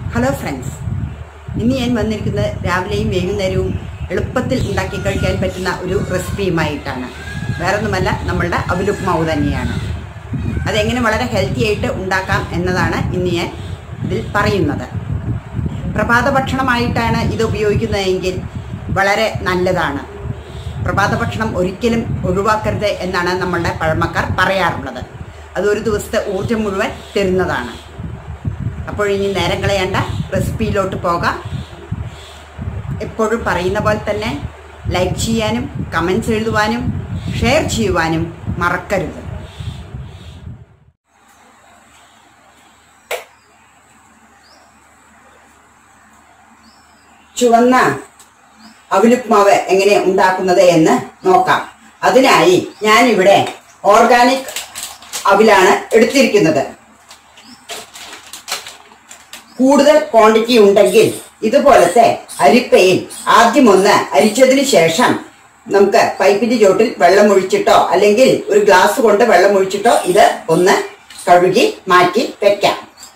hello friends ഇന്ന് ഞാൻ വന്നിരിക്കുന്നത് രാവിലെയും വൈകുന്നേരവും എളുപ്പത്തിൽ ഉണ്ടാക്കി കഴിക്കാൻ പറ്റുന്ന ഒരു റെസിപ്പിയുമായിട്ടാണ് വേറൊന്നുമല്ല നമ്മളുടെ അവലുപ്മാവ് തന്നെയാണ് അതെങ്ങനെ വളരെ ഹെൽത്തി ആയിട്ട് ഉണ്ടാക്കാം എന്നതാണ് ഇന്ന് ഞാൻ ഇതിൽ പറയുന്നത് പ്രഭാത ഭക്ഷണമായിട്ടാണ് ഇത് ഉപയോഗിക്കുന്നതെങ്കിൽ വളരെ നല്ലതാണ് പ്രഭാത ഭക്ഷണം ഒരിക്കലും ഒഴിവാക്കരുത് എന്നാണ് നമ്മളുടെ പഴമക്കാർ പറയാറുള്ളത് അത് ഒരു ദിവസത്തെ ഊർജം മുഴുവൻ തരുന്നതാണ് അപ്പോൾ ഇനി നേരം കളയേണ്ട റെസിപ്പിയിലോട്ട് പോകാം എപ്പോഴും പറയുന്ന പോലെ തന്നെ ലൈക്ക് ചെയ്യാനും കമൻസ് എഴുതുവാനും ഷെയർ ചെയ്യുവാനും മറക്കരുത് ചുവന്ന അവലുപ്മാവ് എങ്ങനെ ഉണ്ടാക്കുന്നത് എന്ന് നോക്കാം അതിനായി ഞാനിവിടെ ഓർഗാനിക് അവിലാണ് എടുത്തിരിക്കുന്നത് കൂടുതൽ ക്വാണ്ടിറ്റി ഉണ്ടെങ്കിൽ ഇതുപോലത്തെ അരിപ്പയിൽ ആദ്യം ഒന്ന് അരിച്ചതിന് ശേഷം നമുക്ക് പൈപ്പിന്റെ ചോട്ടിൽ വെള്ളം ഒഴിച്ചിട്ടോ അല്ലെങ്കിൽ ഒരു ഗ്ലാസ് കൊണ്ട് വെള്ളം ഒഴിച്ചിട്ടോ ഇത് ഒന്ന് കഴുകി മാറ്റി വെക്കാം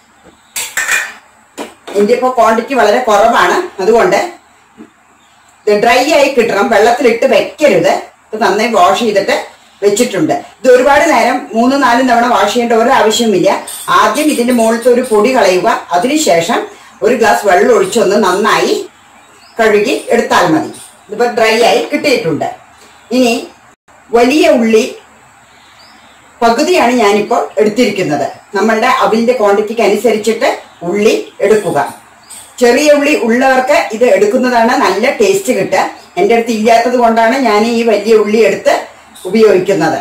ഇതിന്റെ ഇപ്പോൾ ക്വാണ്ടിറ്റി വളരെ കുറവാണ് അതുകൊണ്ട് ഇത് ഡ്രൈ ആയി കിട്ടണം വെള്ളത്തിലിട്ട് വെക്കരുത് ഇത് നന്നായി വാഷ് ചെയ്തിട്ട് വെച്ചിട്ടുണ്ട് ഇത് ഒരുപാട് നേരം മൂന്ന് നാലും തവണ വാഷ് ചെയ്യേണ്ട ഒരു ആവശ്യമില്ല ആദ്യം ഇതിന്റെ മുകളിലത്തെ ഒരു പൊടി കളയുക അതിനുശേഷം ഒരു ഗ്ലാസ് വെള്ളം ഒഴിച്ചൊന്ന് നന്നായി കഴുകി എടുത്താൽ മതി ഇതിപ്പോ ഡ്രൈ ആയി കിട്ടിയിട്ടുണ്ട് ഇനി വലിയ ഉള്ളി പകുതിയാണ് ഞാനിപ്പോൾ എടുത്തിരിക്കുന്നത് നമ്മളുടെ അവിലിന്റെ ക്വാണ്ടിറ്റിക്ക് അനുസരിച്ചിട്ട് ഉള്ളി എടുക്കുക ചെറിയ ഉള്ളി ഉള്ളവർക്ക് ഇത് എടുക്കുന്നതാണ് നല്ല ടേസ്റ്റ് കിട്ടുക എൻ്റെ അടുത്ത് ഇല്ലാത്തത് കൊണ്ടാണ് ഞാൻ ഈ വലിയ ഉള്ളി എടുത്ത് ഉപയോഗിക്കുന്നത്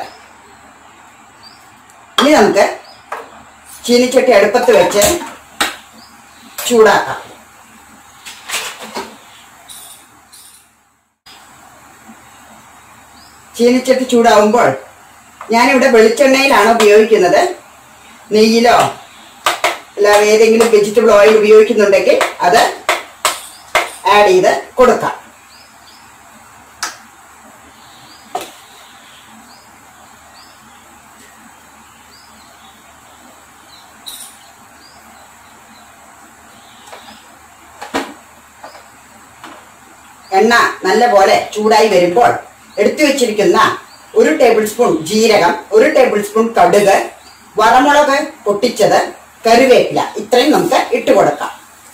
ഇനി നമുക്ക് ചീനിച്ചട്ടി അടുപ്പത്ത് വെച്ച് ചൂടാക്കാം ചീനിച്ചട്ടി ചൂടാവുമ്പോൾ ഞാനിവിടെ വെളിച്ചെണ്ണയിലാണ് ഉപയോഗിക്കുന്നത് നെയ്യിലോ അല്ല ഏതെങ്കിലും വെജിറ്റബിൾ ഓയിൽ ഉപയോഗിക്കുന്നുണ്ടെങ്കിൽ അത് ആഡ് ചെയ്ത് കൊടുക്കാം എണ്ണ നല്ലപോലെ ചൂടായി വരുമ്പോൾ എടുത്തു വെച്ചിരിക്കുന്ന ഒരു ടേബിൾ സ്പൂൺ ജീരകം ഒരു ടേബിൾ സ്പൂൺ കടുക് വറമുളക് പൊട്ടിച്ചത് കറിവേപ്പില ഇത്രയും നമുക്ക് ഇട്ട് കൊടുക്കാം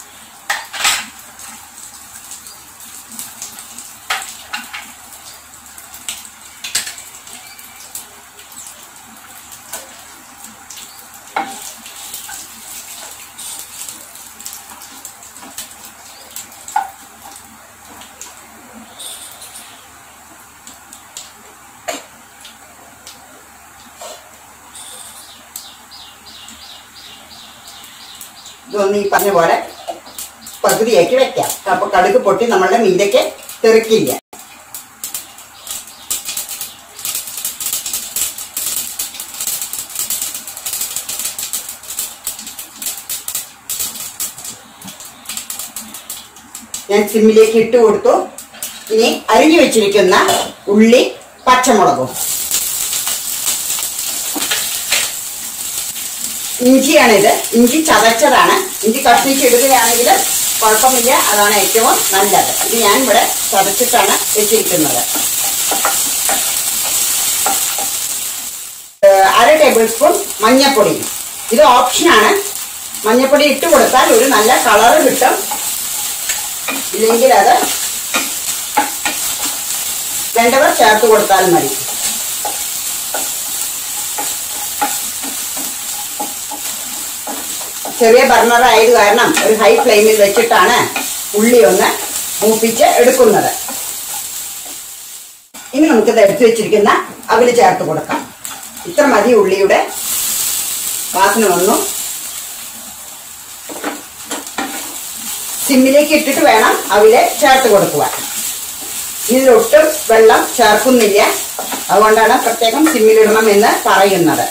ഇതൊന്ന് ഈ പറഞ്ഞ പോലെ പകുതിയാക്കി വെക്കാം അപ്പൊ കടുക് പൊട്ടി നമ്മളുടെ മീതയ്ക്ക് തെറിക്കില്ല ഞാൻ സിമ്മിലേക്ക് ഇട്ട് കൊടുത്തു ഇനി അരിഞ്ഞു വെച്ചിരിക്കുന്ന ഉള്ളി പച്ചമുളകും ഇഞ്ചിയാണിത് ഇഞ്ചി ചതച്ചതാണ് ഇഞ്ചി കഷ്ണിച്ച് ഇടുകയാണെങ്കിൽ കുഴപ്പമില്ല അതാണ് ഏറ്റവും നല്ലത് ഇത് ഞാൻ ഇവിടെ ചതച്ചിട്ടാണ് വെച്ചിരിക്കുന്നത് ഏഹ് അര ടേബിൾ സ്പൂൺ മഞ്ഞപ്പൊടി ഇത് ഓപ്ഷനാണ് മഞ്ഞപ്പൊടി ഇട്ട് കൊടുത്താൽ ഒരു നല്ല കളറ് കിട്ടും ഇല്ലെങ്കിൽ അത് വേണ്ടവർ ചേർത്ത് കൊടുത്താൽ മതി ചെറിയ ബർണർ ആയത് കാരണം ഒരു ഹൈ ഫ്ലെയിമിൽ വെച്ചിട്ടാണ് ഉള്ളി ഒന്ന് മൂപ്പിച്ച് എടുക്കുന്നത് ഇനി നമുക്കിത് എടുത്തു വെച്ചിരിക്കുന്ന അവില് ചേർത്ത് കൊടുക്കാം ഇത്ര മതി ഉള്ളിയുടെ വാസന വന്നു സിമ്മിലേക്ക് ഇട്ടിട്ട് വേണം അവില് ചേർത്ത് കൊടുക്കുവാൻ ഇതിലൊട്ടും വെള്ളം ചേർക്കുന്നില്ല അതുകൊണ്ടാണ് പ്രത്യേകം സിമ്മിലിടണം എന്ന് പറയുന്നത്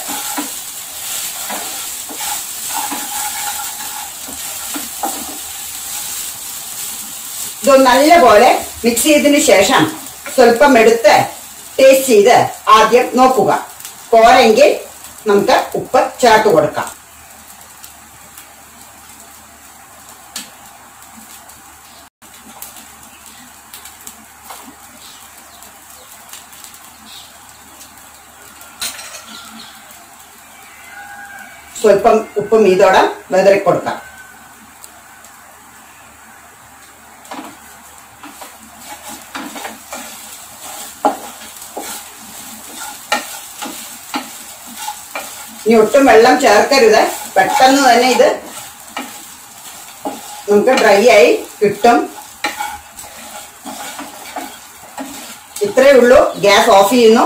ഇത് നല്ലപോലെ മിക്സ് ചെയ്തതിന് ശേഷം സ്വല്പം എടുത്ത് ടേസ്റ്റ് ചെയ്ത് ആദ്യം നോക്കുക പോരെങ്കിൽ നമുക്ക് ഉപ്പ് ചേർത്ത് കൊടുക്കാം സ്വല്പം ഉപ്പും ഇതോടെ വെതറി കൊടുക്കാം ഇനി ഒട്ടും വെള്ളം ചേർക്കരുത് പെട്ടെന്ന് തന്നെ ഇത് നമുക്ക് ഡ്രൈ ആയി കിട്ടും ഇത്രയേ ഉള്ളൂ ഗ്യാസ് ഓഫ് ചെയ്യുന്നു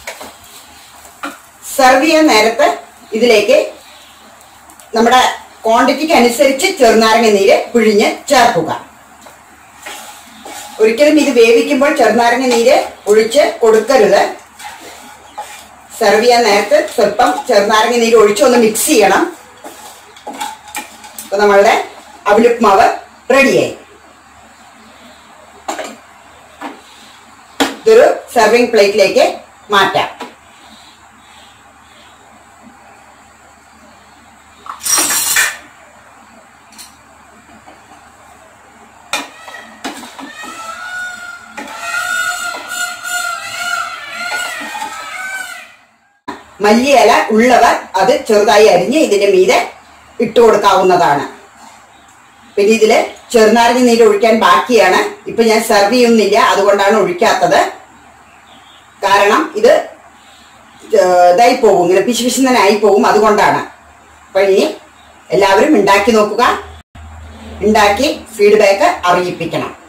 സെർവ് ചെയ്യാൻ നേരത്ത് ഇതിലേക്ക് നമ്മുടെ ക്വാണ്ടിറ്റിക്ക് അനുസരിച്ച് ചെറുനാരങ്ങ നീര് പിഴിഞ്ഞ് ചേർക്കുക ഒരിക്കലും ഇത് വേവിക്കുമ്പോൾ ചെറുനാരങ്ങ നീര് ഒഴിച്ച് കൊടുക്കരുത് സെർവ് ചെയ്യാൻ നേരത്ത് സ്വല്പം ചെറുനാരങ്ങ നീര് ഒഴിച്ച് ഒന്ന് മിക്സ് ചെയ്യണം അപ്പൊ നമ്മളുടെ അവിലുപ്മാവ് റെഡിയായി ഇതൊരു സെർവിങ് പ്ലേറ്റിലേക്ക് മാറ്റാം മല്ലിയില ഉള്ളവർ അത് ചെറുതായി അരിഞ്ഞ് ഇതിന്റെ മീതെ ഇട്ട് കൊടുക്കാവുന്നതാണ് പിന്നെ ഇതില് ചെറുനാരങ്ങ നീര് ഒഴിക്കാൻ ബാക്കിയാണ് ഇപ്പൊ ഞാൻ സെർവ് ചെയ്യുന്നില്ല അതുകൊണ്ടാണ് ഒഴിക്കാത്തത് കാരണം ഇത് ഏർ ഇതായി പോകും ഇങ്ങനെ പിശു പിശുന്നനായി പോകും അതുകൊണ്ടാണ് അപ്പൊ ഇനി എല്ലാവരും ഉണ്ടാക്കി നോക്കുക ഉണ്ടാക്കി ഫീഡ്ബാക്ക് അറിയിപ്പിക്കണം